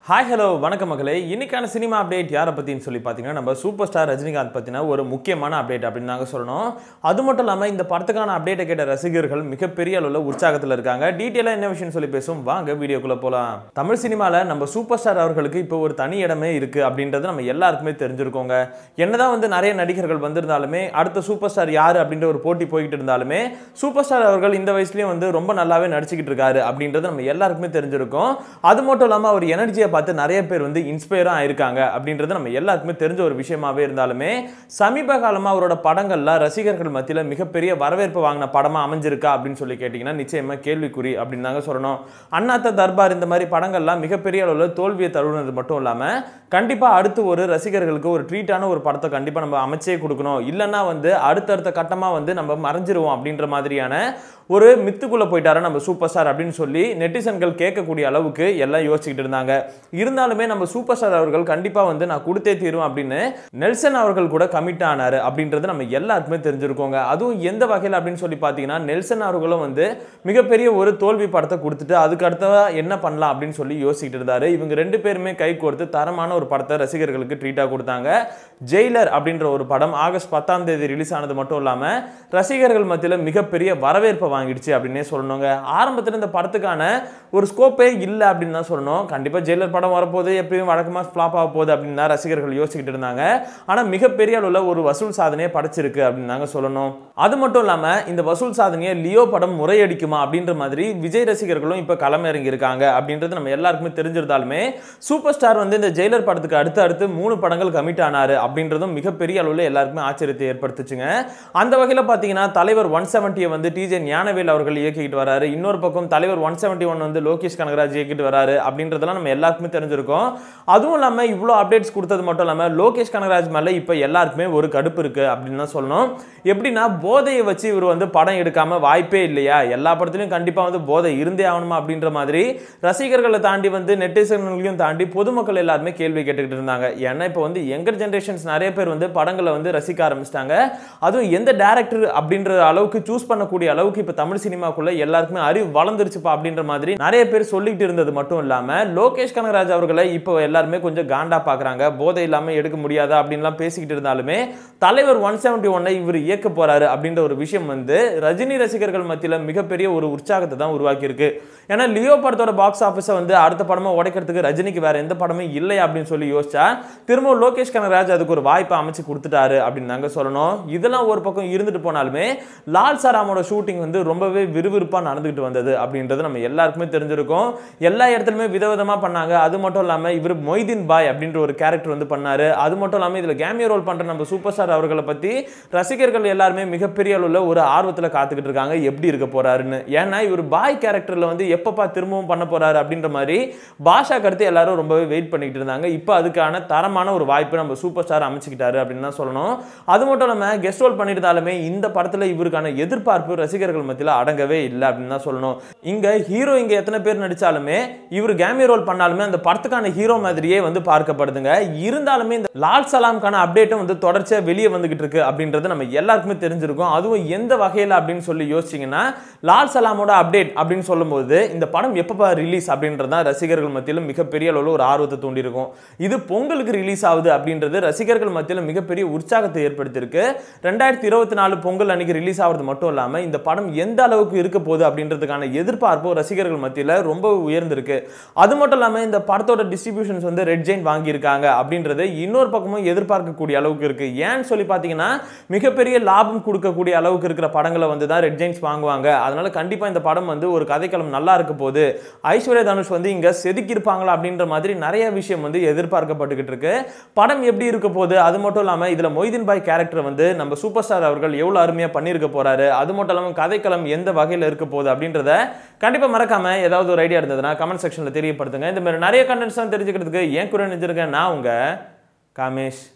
hi hello வணக்கம் மகளே இன்னைக்கான சினிமா அப்டேட் யாரை பற்றின்னு சொல்லி பார்த்தீங்கன்னா நம்ம சூப்பர் ஸ்டார் ரஜினிகாந்த் பற்றின ஒரு முக்கியமான அப்டேட் அப்படின்னு நாங்கள் சொல்லணும் அது மட்டும் இல்லாமல் இந்த படத்துக்கான அப்டேட்டை கேட்ட ரசிகர்கள் மிகப்பெரிய அளவில் உற்சாகத்தில் இருக்காங்க டீட்டெயிலாக என்ன விஷயம்னு சொல்லி பேசும் வாங்க வீடியோக்குள்ளே போகலாம் தமிழ் சினிமாவில் நம்ம சூப்பர் ஸ்டார் அவர்களுக்கு இப்போ ஒரு தனி இடமே இருக்குது அப்படின்றது நம்ம எல்லாருக்குமே தெரிஞ்சிருக்கோங்க என்னதான் வந்து நிறைய நடிகர்கள் வந்திருந்தாலுமே அடுத்த சூப்பர் ஸ்டார் யார் அப்படின்ற ஒரு போட்டி போய்கிட்டு இருந்தாலுமே சூப்பர் ஸ்டார் அவர்கள் இந்த வயசுலயும் வந்து ரொம்ப நல்லாவே நடிச்சுக்கிட்டு இருக்காரு அப்படின்றது நம்ம எல்லாருக்குமே தெரிஞ்சிருக்கும் அது மட்டும் இல்லாமல் அவர் எனர்ஜியை பார்த்து நிறைய பேர் வந்து இன்ஸ்பயரும் ஆயிருக்காங்க அப்படின்றது நம்ம எல்லாருக்குமே தெரிஞ்ச ஒரு விஷயமாவே இருந்தாலுமே சமீப காலமாக அவரோட படங்கள்ல ரசிகர்கள் மத்தியில் மிகப்பெரிய வரவேற்பு வாங்கின படமா அமைஞ்சிருக்கா அப்படின்னு சொல்லி கேட்டிங்கன்னா நிச்சயமா கேள்விக்குறி அப்படின்னு தாங்க சொல்லணும் அண்ணாத்த தர்பார் இந்த மாதிரி படங்கள்லாம் மிகப்பெரிய அளவில் தோல்வியை தருவது மட்டும் இல்லாமல் கண்டிப்பாக அடுத்து ஒரு ரசிகர்களுக்கு ஒரு ட்ரீட்டான ஒரு படத்தை கண்டிப்பாக நம்ம அமைச்சே கொடுக்கணும் இல்லைன்னா வந்து அடுத்தடுத்த கட்டமாக வந்து நம்ம மறைஞ்சிருவோம் அப்படின்ற மாதிரியான ஒரு மித்துக்குள்ளே போயிட்டாரு நம்ம சூப்பர் ஸ்டார் அப்படின்னு சொல்லி நெட்டிசன்கள் கேட்கக்கூடிய அளவுக்கு எல்லாம் யோசிச்சுக்கிட்டு இருந்தாங்க இருந்தாலுமே நம்ம சூப்பர் ஸ்டார் அவர்கள் கண்டிப்பாக வந்து நான் கொடுத்தே தீருவேன் அப்படின்னு நெல்சன் அவர்கள் கூட கமிட் ஆனார் அப்படின்றது நம்ம எல்லாருக்குமே தெரிஞ்சிருக்கோங்க அதுவும் எந்த வகையில் அப்படின்னு சொல்லி பார்த்தீங்கன்னா நெல்சன் அவர்களும் வந்து மிகப்பெரிய ஒரு தோல்வி படத்தை கொடுத்துட்டு அதுக்கு அடுத்ததா என்ன பண்ணலாம் அப்படின்னு சொல்லி யோசிச்சுட்டு இருந்தாரு இவங்க ரெண்டு பேருமே கை கோர்த்து தரமான ஒரு படத்தை ரசிகர்களுக்கு ட்ரீட்டாக கொடுத்தாங்க ஜெயிலர் அப்படின்ற ஒரு படம் ஆகஸ்ட் பத்தாம் தேதி ரிலீஸ் ஆனது மட்டும் இல்லாமல் ரசிகர்கள் மத்தியில் மிகப்பெரிய வரவேற்பை வாங்கிடுச்சு அப்படின்னே சொல்லணுங்க ஆரம்பத்தில் இந்த படத்துக்கான ஒரு ஸ்கோப்பே இல்லை அப்படின்னு தான் சொல்லணும் கண்டிப்பாக ஜெயிலர் படம் வரப்போகுது எப்பயும் வழக்கமாக ஃப்ளாப் ஆக போகுது அப்படின்னு தான் ரசிகர்கள் யோசிச்சுக்கிட்டு இருந்தாங்க ஆனால் மிகப்பெரிய அளவில் ஒரு வசூல் சாதனையை படைச்சிருக்கு அப்படின்னு தாங்க சொல்லணும் அது மட்டும் இல்லாமல் இந்த வசூல் சாதனையை லியோ படம் முறையடிக்குமா அப்படின்ற மாதிரி விஜய் ரசிகர்களும் இப்போ களமிறங்கி இருக்காங்க அப்படின்றது நம்ம எல்லாருக்குமே தெரிஞ்சிருந்தாலுமே சூப்பர் ஸ்டார் வந்து இந்த ஜெயிலர் படத்துக்கு அடுத்து அடுத்து மூணு படங்கள் கமிட் ஆனாரு அப்படின்றதும் மிகப்பெரிய அளவில் எல்லாருக்குமே ஆச்சரியத்தை ஏற்படுத்துச்சுங்க அந்த வகையில் பார்த்தீங்கன்னா தலைவர் ஒன் செவன்ட்டியை வந்து டிஜே ஞானவேல் அவர்கள் இயக்கிட்டு வராரு இன்னொரு பக்கம் தலைவர் ஒன் செவன்ட்டி ஒன் வந்து லோகேஷ் கனகராஜ் இயக்கிட்டு வராரு அப்படின்றதெல்லாம் நம்ம எல்லாருக்குமே தெரிஞ்சிருக்கோம் அதுவும் இல்லாமல் இவ்வளோ அப்டேட்ஸ் கொடுத்தது மட்டும் இல்லாமல் லோகேஷ் கனகராஜ் மேலே இப்போ எல்லாருக்குமே ஒரு கடுப்பு இருக்குது அப்படின்னு தான் சொல்லணும் எப்படின்னா போதையை வச்சு இவர் வந்து படம் எடுக்காம வாய்ப்பே இல்லையா எல்லா படத்துலையும் கண்டிப்பாக வந்து போதை இருந்தே ஆகணுமா அப்படின்ற மாதிரி ரசிகர்களை தாண்டி வந்து நெட்டிசன்களையும் தாண்டி பொதுமக்கள் எல்லாருமே கேள்வி கேட்டுக்கிட்டு இருந்தாங்க ஏன்னா இப்போ வந்து யங்கர் ஜென்ரேஷன்ஸ் நிறைய பேர் வந்து படங்களை வந்து ரசிக்க ஆரம்பிச்சிட்டாங்க அதுவும் எந்த டேரக்டர் அப்படின்ற அளவுக்கு சூஸ் பண்ணக்கூடிய அளவுக்கு இப்போ தமிழ் சினிமாக்குள்ள எல்லாருக்குமே அறிவு வளர்ந்துருச்சுப்பா அப்படின்ற மாதிரி நிறைய பேர் சொல்லிட்டு இருந்தது மட்டும் இல்லாமல் லோகேஷ் கனகராஜ் அவர்களை இப்போ எல்லாருமே கொஞ்சம் காண்டா பார்க்குறாங்க போதை இல்லாமல் எடுக்க முடியாதா அப்படின்லாம் பேசிக்கிட்டு இருந்தாலுமே தலைவர் ஒன் செவன்ட்டி ஒன்னை இவர் இயக்க போறாரு அப்படின்ற ஒரு விஷயம் வந்து ரஜினி ரசிகர்கள் மத்தியில் மிகப்பெரிய ஒரு உற்சாகத்தை தான் உருவாக்கியிருக்கு ஏன்னா லியோ படத்தோட பாக்ஸ் ஆஃபீஸை வந்து அடுத்த படமாக உடைக்கிறதுக்கு ரஜினிக்கு வேற எந்த படமே இல்லை அப்படின்னு சொல்லி யோசிச்சா திரும்ப லோகேஷ் கனகராஜ் அதுக்கு ஒரு வாய்ப்பை அமைச்சு கொடுத்துட்டாரு அப்படின்னு நாங்க சொல்லணும் இதெல்லாம் ஒரு பக்கம் இருந்துட்டு போனாலுமே லால் சராமோட ஷூட்டிங் வந்து ரொம்பவே விறுவிறுப்பாக நடந்துகிட்டு வந்தது அப்படின்றது நம்ம எல்லாருக்குமே தெரிஞ்சிருக்கும் எல்லா இடத்துலையுமே விதவிதமாக பண்ணாங்க அது மட்டும் இல்லாமல் இவர் மொய்தீன் பாய் அப்படின்ற ஒரு கேரக்டர் வந்து பண்ணாரு அது மட்டும் இல்லாமல் இதில் கேமியோ ரோல் பண்ணுற நம்ம சூப்பர் ஸ்டார் அவர்களை பற்றி ரசிகர்கள் எல்லாருமே மிகப்பெரிய அளவில் ஒரு ஆர்வத்தில் காத்துக்கிட்டு இருக்காங்க எப்படி இருக்க போறாருன்னு ஏன்னா இவர் பாய் கேரக்டரில் வந்து எப்பப்பா திரும்பவும் பண்ண போறாரு அப்படின்ற மாதிரி பாஷா கருத்து எல்லாரும் ரொம்பவே வெயிட் பண்ணிக்கிட்டு இருந்தாங்க இப்போ அதுக்கான தரமான ஒரு வாய்ப்பு நம்ம சூப்பர் ஸ்டார் அமைச்சுக்கிட்டாரு அப்படின்னு தான் சொல்லணும் அது மட்டும் இல்லாமல் கெஸ்ட் ரோல் பண்ணியிருந்தாலுமே இந்த படத்தில் இவருக்கான எதிர்பார்ப்பு ரசிகர்கள் மத்தியில் அடங்கவே இல்லை அப்படின்னு தான் சொல்லணும் இங்க ஹீரோ இங்க எத்தனை பேர் நடிச்சாலுமே இவர் கேமியோ ரோல் பண்ணாலுமே அந்த படத்துக்கான ஹீரோ மாதிரியே வந்து பார்க்கப்படுதுங்க இருந்தாலுமே இந்த லால் சலாம்கான அப்டேட்டும் வந்து தொடர்ச்சியாக வெளியே வந்துகிட்டு இருக்கு அப்படின்றது நம்ம எல்லாருக்குமே தெரிஞ்சிருக்கும் அதுவும் எந்த வகையில் அப்படின்னு சொல்லி யோசிச்சிங்கன்னா லால் சலாமோட அப்டேட் அப்படின்னு சொல்லும்போது இந்த படம் எப்பப்போ ரிலீஸ் அப்படின்றது தான் ரசிகர்கள் மத்தியில் மிகப்பெரிய அளவில் ஒரு ஆர்வத்தை தூண்டியிருக்கும் இது பொங்கலுக்கு ரிலீஸ் ஆகுது அப்படின்றது ரசிகர்கள் மத்தியில் மிகப்பெரிய உற்சாகத்தை ஏற்படுத்தியிருக்கு ரெண்டாயிரத்தி இருபத்தி நாலு பொங்கல் அன்னைக்கு ரிலீஸ் ஆகிறது மட்டும் இல்லாமல் இந்த படம் எந்த அளவுக்கு இருக்க போகுது அப்படின்றதுக்கான எதிர்பார்ப்பு ரசிகர்கள் மத்தியில் ரொம்ப உயர்ந்திருக்கு அது மட்டும் இல்லாமல் இந்த படத்தோட டிஸ்ட்ரிபியூஷன்ஸ் வந்து ரெட் ஜெயின் வாங்கியிருக்காங்க அப்படின்றது இன்னொரு பக்கமும் எதிர்பார்க்கக்கூடிய அளவுக்கு இருக்கு ஏன்னு சொல்லி பார்த்தீங்கன்னா மிகப்பெரிய லாபம் கொடுக்கக்கூடிய அளவுக்கு இருக்கிற படங்களை வந்து தான் ரெட் ஜெயின்ஸ் வாங்குவாங்க அதனால கண்டிப்பாக இந்த படம் வந்து ஒரு கதைக்களம் நல்லா இருக்க போது ஐஸ்வர்யா தனுஷ் வந்து இங்கே செதுக்கி இருப்பாங்களா அப்படின்ற மாதிரி நிறைய விஷயம் வந்து எதிர்பார்க்கப்பட்டுக்கிட்டு இருக்கு படம் எப்படி இருக்க போகுது அது மட்டும் இல்லாமல் இதில் மொய்தீன் பாய் கேரக்டர் வந்து நம்ம சூப்பர் ஸ்டார் அவர்கள் எவ்வளோ அருமையாக பண்ணியிருக்க போறாரு அது மட்டும் இல்லாமல் கதைக்களம் எந்த வகையில் இருக்க போகுது அப்படின்றத கண்டிப்பாக மறக்காம ஏதாவது ஒரு ஐடியா இருந்ததுன்னா கமெண்ட் செக்ஷனில் தெரியப்படுத்துங்க இந்த மாதிரி நிறைய கண்டென்ட்ஸ் தான் தெரிஞ்சுக்கிறதுக்கு ஏன் குறை நினைச்சிருக்கேன் நான் உங்க காமேஷ்